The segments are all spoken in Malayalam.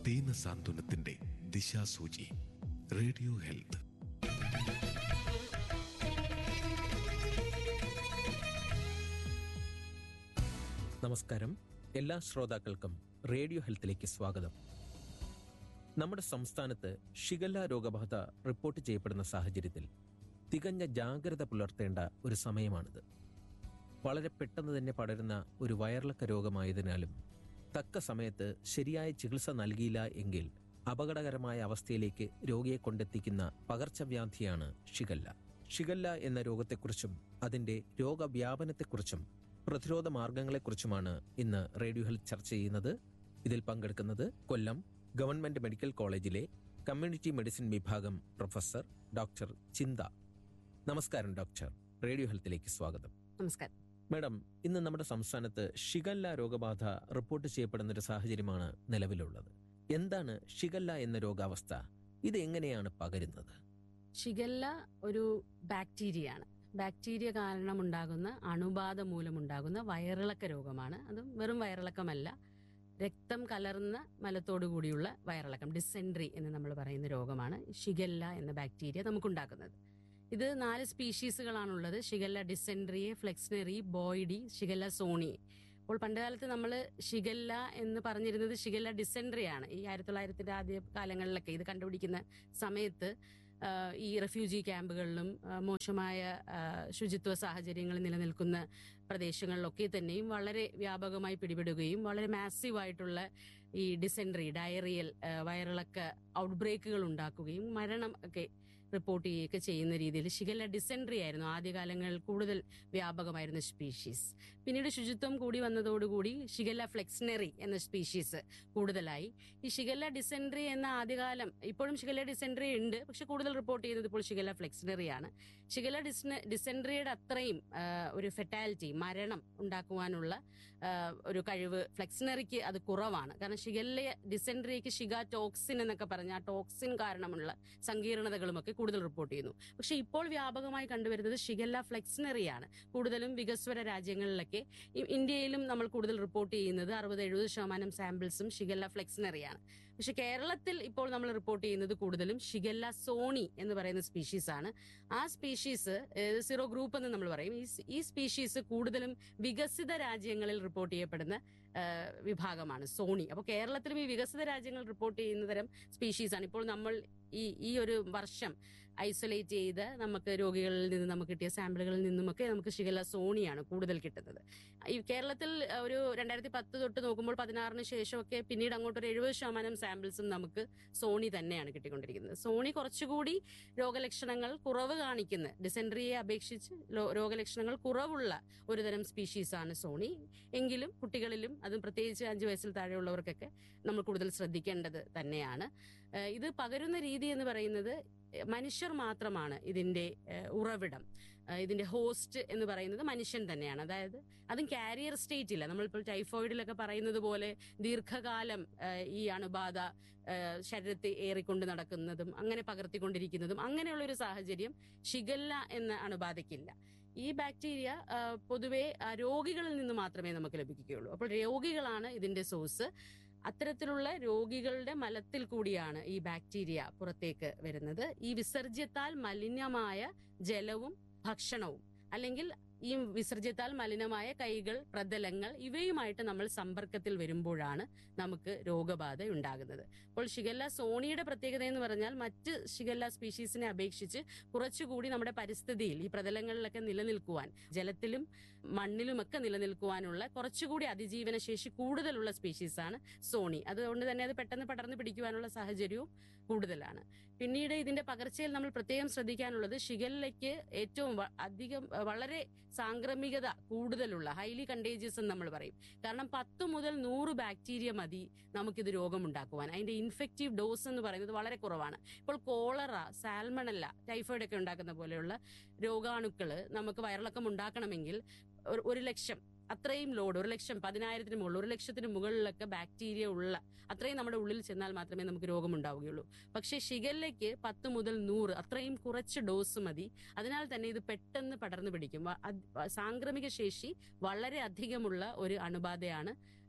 ദീനസാന്ത്വനത്തിന്റെ ദിശാസൂചി റേഡിയോ ഹെൽത്ത് നമസ്കാരം എല്ലാ ശ്രോതാക്കൾക്കും റേഡിയോ ഹെൽത്തിലേക്ക് സ്വാഗതം നമ്മുടെ സംസ്ഥാനത്ത് ഷിഗല്ല രോഗബാധ റിപ്പോർട്ട് ചെയ്യപ്പെടുന്ന സാഹചര്യത്തിൽ തികഞ്ഞ ജാഗ്രത പുലർത്തേണ്ട ഒരു സമയമാണിത് വളരെ പെട്ടെന്ന് തന്നെ പടരുന്ന ഒരു വയറിളക്ക രോഗമായതിനാലും തക്ക സമയത്ത് ശരിയായ ചികിത്സ നൽകിയില്ല എങ്കിൽ അപകടകരമായ അവസ്ഥയിലേക്ക് രോഗിയെ കൊണ്ടെത്തിക്കുന്ന പകർച്ചവ്യാധിയാണ് ഷിഗല്ല ഷിഗല്ല എന്ന രോഗത്തെക്കുറിച്ചും അതിന്റെ രോഗവ്യാപനത്തെക്കുറിച്ചും പ്രതിരോധ മാർഗങ്ങളെക്കുറിച്ചുമാണ് ഇന്ന് റേഡിയോ ഹെൽത്ത് ചർച്ച ചെയ്യുന്നത് ഇതിൽ പങ്കെടുക്കുന്നത് കൊല്ലം ഗവൺമെന്റ് മെഡിക്കൽ കോളേജിലെ കമ്മ്യൂണിറ്റി മെഡിസിൻ വിഭാഗം പ്രൊഫസർ ഡോക്ടർ ചിന്ത നമസ്കാരം ഡോക്ടർ റേഡിയോ ഹെൽത്തിലേക്ക് സ്വാഗതം നമസ്കാരം മാഡം ഇന്ന് നമ്മുടെ സംസ്ഥാനത്ത് ഷിഗല്ല രോഗബാധ റിപ്പോർട്ട് ചെയ്യപ്പെടുന്ന ഒരു സാഹചര്യമാണ് നിലവിലുള്ളത് എന്താണ് ഷിഗല്ല എന്ന രോഗാവസ്ഥ ഇത് എങ്ങനെയാണ് പകരുന്നത് ഷിഗല്ല ഒരു ബാക്ടീരിയയാണ് ബാക്ടീരിയ കാരണം ഉണ്ടാകുന്ന അണുബാധ മൂലമുണ്ടാകുന്ന വയറിളക്ക രോഗമാണ് അതും വെറും വയറിളക്കമല്ല രക്തം കലർന്ന മലത്തോടു കൂടിയുള്ള വയറിളക്കം ഡിസെൻട്രി എന്ന് നമ്മൾ പറയുന്ന രോഗമാണ് ഷിഗല്ല എന്ന ബാക്ടീരിയ നമുക്കുണ്ടാക്കുന്നത് ഇത് നാല് സ്പീഷീസുകളാണുള്ളത് shigella dysenteriae flexneri boydii shigella sonnei അപ്പോൾ പണ്ടുകാലത്ത് നമ്മൾ ഷിഗല്ല എന്ന് പറഞ്ഞിരുന്നത് ഷിഗല്ല ഡിസെൻട്രി ആണ് ഈ ആയിരത്തി തൊള്ളായിരത്തിന്റെ ആദ്യ കാലങ്ങളിലൊക്കെ ഇത് കണ്ടുപിടിക്കുന്ന സമയത്ത് ആ, ഈ റെഫ്യൂജി ക്യാമ്പുകളിലും ആ, മോശമായ ആ, ശുചിത്വ സാഹചര്യങ്ങൾ നിലനിൽക്കുന്ന പ്രദേശങ്ങളിലൊക്കെ തന്നെയും വളരെ വ്യാപകമായി പിടിപെടുകയും വളരെ മാസീവായിട്ടുള്ള ഈ ഡിസെൻട്രി ഡയറിയൽ ആ, വയറിളക്ക ഔട്ട്ബ്രേക്കുകൾ ഉണ്ടാക്കുകയും മരണം ഒക്കെ റിപ്പോർട്ട് ചെയ്യുകയൊക്കെ ചെയ്യുന്ന രീതിയിൽ ഷിഗല്ല ഡിസെൻട്രി ആയിരുന്നു ആദ്യകാലങ്ങളിൽ കൂടുതൽ വ്യാപകമായിരുന്ന സ്പീഷീസ് പിന്നീട് ശുചിത്വം കൂടി വന്നതോടുകൂടി ഷിഗല്ല ഫ്ലെക്സ്നറി എന്ന സ്പീഷീസ് കൂടുതലായി ഈ ഷിഗല്ല ഡിസെൻട്രി എന്ന ആദ്യകാലം ഇപ്പോഴും ഷിഗല്ല ഡിസെൻട്രി ഉണ്ട് പക്ഷെ കൂടുതൽ റിപ്പോർട്ട് ചെയ്യുന്നത് ഇപ്പോൾ ഷിഗല്ല ഫ്ലെക്സ്നറി ആണ് ഷിഗല്ല ഡിസ്ന ഡിസെൻട്രിയുടെ അത്രയും ആ, ഒരു ഫെറ്റാലിറ്റി മരണം ഉണ്ടാക്കുവാനുള്ള ആ, ഒരു കഴിവ് ഫ്ലെക്സ്നറിക്ക് അത് കുറവാണ് കാരണം ഷിഗല്ല ഡിസെൻട്രിക്ക് ഷിഗ ടോക്സിൻ എന്നൊക്കെ പറഞ്ഞ ആ ടോക്സിൻ കാരണമുള്ള സങ്കീർണതകളുമൊക്കെ കൂടുതൽ റിപ്പോർട്ട് ചെയ്യുന്നു പക്ഷെ ഇപ്പോൾ വ്യാപകമായി കണ്ടുവരുന്നത് ഷിഗല്ല ഫ്ലെക്സ്നറിയാണ് കൂടുതലും വികസ്വര രാജ്യങ്ങളിലൊക്കെ ഇ- ഇന്ത്യയിലും നമ്മൾ കൂടുതൽ റിപ്പോർട്ട് ചെയ്യുന്നത് അറുപത് എഴുപത് ശതമാനം സാമ്പിൾസും ഷിഗല്ല ഫ്ലെക്സ്നറിയാണ് പക്ഷെ കേരളത്തിൽ ഇപ്പോൾ നമ്മൾ റിപ്പോർട്ട് ചെയ്യുന്നത് കൂടുതലും ഷിഗല്ല സോണി എന്ന് പറയുന്ന സ്പീഷീസ് ആണ് ആ സ്പീഷീസ് സീറോ ഗ്രൂപ്പ് എന്ന് നമ്മൾ പറയും ഈ സ്- ഈ സ്പീഷീസ് കൂടുതലും വികസിത രാജ്യങ്ങളിൽ റിപ്പോർട്ട് ചെയ്യപ്പെടുന്ന ആ, വിഭാഗമാണ് സോണി അപ്പോൾ കേരളത്തിലും ഈ വികസിത രാജ്യങ്ങൾ റിപ്പോർട്ട് ചെയ്യുന്ന തരം സ്പീഷീസ് ആണ് ഇപ്പോൾ നമ്മൾ ഈ ഈ ഒരു വർഷം ഐസൊലേറ്റ് ചെയ്ത് നമുക്ക് രോഗികളിൽ നിന്ന് നമുക്ക് കിട്ടിയ സാമ്പിളുകളിൽ നിന്നുമൊക്കെ നമുക്ക് ഷിഗല്ല സോണിയാണ് കൂടുതൽ കിട്ടുന്നത് ഈ കേരളത്തിൽ ഒരു രണ്ടായിരത്തി പത്ത് തൊട്ട് നോക്കുമ്പോൾ പതിനാറിന് ശേഷമൊക്കെ പിന്നീട് അങ്ങോട്ട് ഒരു എഴുപത് ശതമാനം സാമ്പിൾസും നമുക്ക് സോണി തന്നെയാണ് കിട്ടിക്കൊണ്ടിരിക്കുന്നത് സോണി കുറച്ചുകൂടി രോഗലക്ഷണങ്ങൾ കുറവ് കാണിക്കുന്ന ഡിസെൻട്രിയെ അപേക്ഷിച്ച് ലോ- രോഗലക്ഷണങ്ങൾ കുറവുള്ള ഒരുതരം സ്പീഷീസ് ആണ് സോണി എങ്കിലും കുട്ടികളിലും അതും പ്രത്യേകിച്ച് അഞ്ചു വയസ്സിൽ താഴെയുള്ളവർക്കൊക്കെ നമ്മൾ കൂടുതൽ ശ്രദ്ധിക്കേണ്ടത് തന്നെയാണ് ഏഹ് ഇത് പകരുന്ന രീതി എന്ന് പറയുന്നത് ഏഹ് മനുഷ്യർ മാത്രമാണ് ഇതിന്റെ ഏഹ് ഉറവിടം ഏഹ് ഇതിന്റെ ഹോസ്റ്റ് എന്ന് പറയുന്നത് മനുഷ്യൻ തന്നെയാണ് അതായത് അതും കാരിയർ സ്റ്റേറ്റ് ഇല്ല നമ്മളിപ്പോൾ ടൈഫോയിഡിലൊക്കെ പറയുന്നത് പോലെ ദീർഘകാലം ഏഹ് ഈ അണുബാധ ഏഹ് ശരീരത്തിൽ ഏറിക്കൊണ്ട് നടക്കുന്നതും അങ്ങനെ പകർത്തിക്കൊണ്ടിരിക്കുന്നതും അങ്ങനെയുള്ള ഒരു സാഹചര്യം ഷിഗല്ല എന്ന അണുബാധയ്ക്കില്ല ഈ ബാക്ടീരിയ ആ, പൊതുവെ ആ, രോഗികളിൽ നിന്ന് മാത്രമേ നമുക്ക് ലഭിക്കുകയുള്ളൂ അപ്പോൾ രോഗികളാണ് ഇതിന്റെ സോഴ്സ് അത്തരത്തിലുള്ള രോഗികളുടെ മലത്തിൽ കൂടിയാണ് ഈ ബാക്ടീരിയ പുറത്തേക്ക് വരുന്നത് ഈ വിസർജ്യത്താൽ മലിനമായ ജലവും ഭക്ഷണവും അല്ലെങ്കിൽ ഈ വിസർജ്യത്താൽ മലിനമായ കൈകൾ പ്രതലങ്ങൾ ഇവയുമായിട്ട് നമ്മൾ സമ്പർക്കത്തിൽ വരുമ്പോഴാണ് നമുക്ക് രോഗബാധ ഉണ്ടാകുന്നത് അപ്പോൾ ഷിഗല്ല സോണിയുടെ പ്രത്യേകത എന്ന് പറഞ്ഞാൽ മറ്റ് ഷിഗല്ല സ്പീഷീസിനെ അപേക്ഷിച്ച് കുറച്ചുകൂടി നമ്മുടെ പരിസ്ഥിതിയിൽ ഈ പ്രതലങ്ങളിലൊക്കെ നിലനിൽക്കുവാൻ ജലത്തിലും മണ്ണിലുമൊക്കെ നിലനിൽക്കുവാനുള്ള കുറച്ചുകൂടി അതിജീവന ശേഷി കൂടുതലുള്ള സ്പീഷീസാണ് സോണി അതുകൊണ്ട് തന്നെ അത് പെട്ടെന്ന് പടർന്നു പിടിക്കുവാനുള്ള സാഹചര്യവും കൂടുതലാണ് പിന്നീട് ഇതിന്റെ പകർച്ചയിൽ നമ്മൾ പ്രത്യേകം ശ്രദ്ധിക്കാനുള്ളത് ഷിഗല്ലയ്ക്ക് ഏറ്റവും വ- അധികം അഹ് വളരെ സാംക്രമികത കൂടുതലുള്ള ഹൈലി കണ്ടേജിയസ് എന്ന് നമ്മൾ പറയും കാരണം പത്ത് മുതൽ നൂറ് ബാക്ടീരിയ മതി നമുക്കിത് രോഗമുണ്ടാക്കുവാൻ അതിന്റെ ഇൻഫെക്റ്റീവ് ഡോസ് എന്ന് പറയുന്നത് വളരെ കുറവാണ് ഇപ്പോൾ കോളറ സാൽമണല്ല ടൈഫോയിഡ് ഒക്കെ ഉണ്ടാക്കുന്ന പോലെയുള്ള രോഗാണുക്കള് നമുക്ക് വയറിളക്കം ഉണ്ടാക്കണമെങ്കിൽ ഒരു- ഒരു ലക്ഷം അത്രയും ലോഡ് ഒരു ലക്ഷം പതിനായിരത്തിന് മുകളിൽ ഒരു ലക്ഷത്തിന് മുകളിലൊക്കെ ബാക്ടീരിയ ഉള്ള അത്രയും നമ്മുടെ ഉള്ളിൽ ചെന്നാൽ മാത്രമേ നമുക്ക് രോഗമുണ്ടാവുകയുള്ളൂ പക്ഷേ ഷിഗല്ലയ്ക്ക് പത്ത് മുതൽ നൂറ് അത്രയും കുറച്ച് ഡോസ് മതി അതിനാൽ തന്നെ ഇത് പെട്ടെന്ന് പടർന്നു പിടിക്കും വ- അത് സാംക്രമിക ശേഷി വളരെ അധികമുള്ള ഒരു അണുബാധയാണ്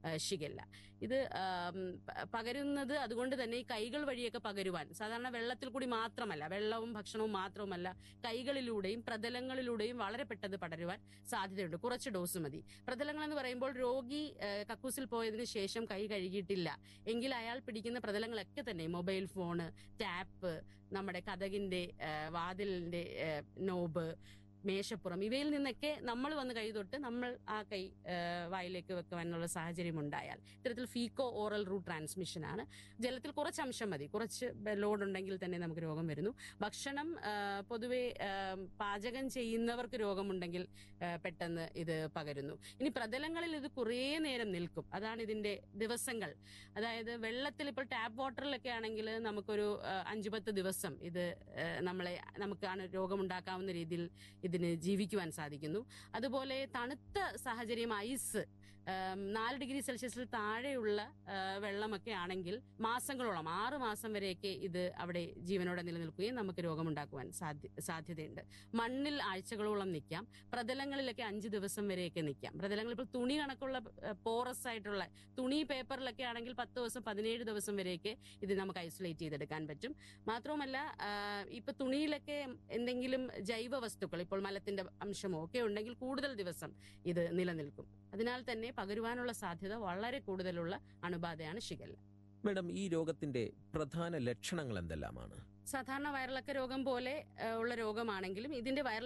ഷിഗല്ല ഇത് ആം, പ- പകരുന്നത് അതുകൊണ്ട് തന്നെ ഈ കൈകൾ വഴിയൊക്കെ പകരുവാൻ സാധാരണ വെള്ളത്തിൽ കൂടി മാത്രമല്ല വെള്ളവും ഭക്ഷണവും മാത്രവുമല്ല കൈകളിലൂടെയും പ്രതലങ്ങളിലൂടെയും വളരെ പെട്ടെന്ന് പടരുവാൻ സാധ്യതയുണ്ട് കുറച്ച് ഡോസ് മതി പ്രതലങ്ങൾ എന്ന് പറയുമ്പോൾ രോഗി ആ, കക്കൂസിൽ പോയതിനു ശേഷം കൈ കഴുകിയിട്ടില്ല എങ്കിൽ അയാൾ പിടിക്കുന്ന പ്രതലങ്ങളൊക്കെ തന്നെ മൊബൈൽ ഫോണ് ടാപ്പ് നമ്മുടെ കഥകിന്റെ ആ, വാതിലിന്റെ ആ, നോബ് മേശപ്പുറം ഇവയിൽ നിന്നൊക്കെ നമ്മൾ വന്ന് കൈ തൊട്ട് നമ്മൾ ആ കൈ ആ, വായിലേക്ക് വെക്കുവാനുള്ള സാഹചര്യം ഉണ്ടായാൽ ഇത്തരത്തിൽ ഫീക്കോ ഓറൽ റൂട്ട് ട്രാൻസ്മിഷൻ ആണ് ജലത്തിൽ കുറച്ച് അംശം മതി കുറച്ച് ലോഡ് ഉണ്ടെങ്കിൽ തന്നെ നമുക്ക് രോഗം വരുന്നു ഭക്ഷണം ആ, പൊതുവെ ആ, പാചകം ചെയ്യുന്നവർക്ക് രോഗമുണ്ടെങ്കിൽ ആ, പെട്ടെന്ന് ഇത് പകരുന്നു ഇനി പ്രതലങ്ങളിൽ ഇത് കുറേ നേരം നിൽക്കും അതാണ് ഇതിന്റെ ദിവസങ്ങൾ അതായത് വെള്ളത്തിൽ ഇപ്പോൾ ടാപ്പ് വാട്ടറിലൊക്കെ ആണെങ്കിൽ നമുക്കൊരു ആ, അഞ്ചു പത്ത് ദിവസം ഇത് ആ, നമ്മളെ നമുക്കാണ് രോഗമുണ്ടാക്കാവുന്ന രീതിയിൽ ഇതിന് ജീവിക്കുവാൻ സാധിക്കുന്നു അതുപോലെ തണുത്ത സാഹചര്യം ഐസ് ആം, നാല് ഡിഗ്രി സെൽഷ്യസിൽ താഴെയുള്ള ആ, വെള്ളമൊക്കെ ആണെങ്കിൽ മാസങ്ങളോളം ആറ് മാസം വരെയൊക്കെ ഇത് അവിടെ ജീവനോടെ നിലനിൽക്കുകയും നമുക്ക് രോഗമുണ്ടാക്കുവാൻ സാധ്യ സാധ്യതയുണ്ട് മണ്ണിൽ ആഴ്ചകളോളം നിൽക്കാം പ്രതലങ്ങളിലൊക്കെ അഞ്ച് ദിവസം വരെയൊക്കെ നിൽക്കാം പ്രതലങ്ങൾ ഇപ്പോൾ തുണി കണക്കുള്ള പോറസ് ആയിട്ടുള്ള തുണി പേപ്പറിലൊക്കെ ആണെങ്കിൽ പത്ത് ദിവസം പതിനേഴ് ദിവസം വരെയൊക്കെ ഇത് നമുക്ക് ഐസൊലേറ്റ് ചെയ്തെടുക്കാൻ പറ്റും മാത്രവുമല്ല ആ, ഇപ്പൊ തുണിയിലൊക്കെ എന്തെങ്കിലും ജൈവ വസ്തുക്കൾ ഇപ്പോൾ മലത്തിന്റെ അംശമോ ഒക്കെ ഉണ്ടെങ്കിൽ കൂടുതൽ ദിവസം ഇത് നിലനിൽക്കും അതിനാൽ തന്നെ പകരുവാനുള്ള സാധ്യത വളരെ കൂടുതലുള്ള അണുബാധയാണ് ഷിഗല്ല മേഡം ഈ രോഗത്തിന്റെ പ്രധാന ലക്ഷണങ്ങൾ എന്തെല്ലാമാണ് സാധാരണ വയറിളക്ക രോഗം പോലെ ആ, ഉള്ള രോഗമാണെങ്കിലും ഇതിന്റെ വയറിളക്ക